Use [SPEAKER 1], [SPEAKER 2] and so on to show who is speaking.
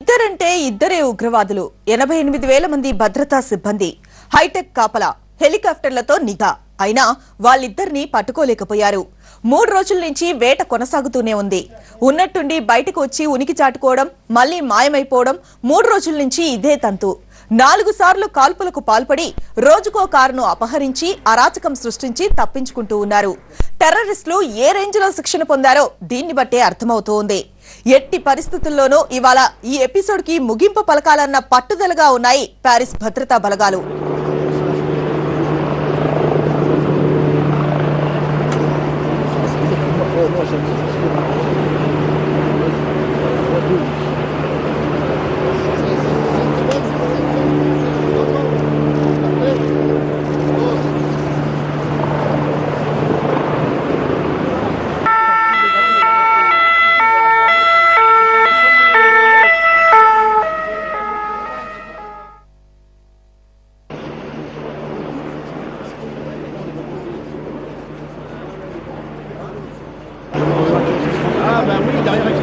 [SPEAKER 1] ఇద్దరంటే ఇద్దరే ఉగ్రవాదులు ఎనభై ఎనిమిది వేల మంది భద్రతా సిబ్బంది హైటెక్ కాపలా హెలికాప్టర్లతో నిఘా అయినా వాళ్ళిద్దరినీ పట్టుకోలేకపోయారు మూడు రోజుల నుంచి వేట కొనసాగుతూనే ఉంది ఉన్నట్టుండి బయటకు వచ్చి ఉనికి చాటుకోవడం మళ్లీ మాయమైపోవడం మూడు రోజుల నుంచి ఇదే తంతు నాలుగు సార్లు కాల్పులకు పాల్పడి రోజుకో కారును అపహరించి అరాచకం సృష్టించి తప్పించుకుంటూ ఉన్నారు టెర్రరిస్టులు ఏ రేంజ్ లో శిక్షణ పొందారో దీన్ని బట్టే అర్థమవుతోంది ఎట్టి పరిస్థితుల్లోనూ ఇవాళ ఈ ఎపిసోడ్ కి ముగింపు పలకాలన్న పట్టుదలగా ఉన్నాయి ప్యారిస్ భద్రతా బలగాలు
[SPEAKER 2] Ah ben oui, derrière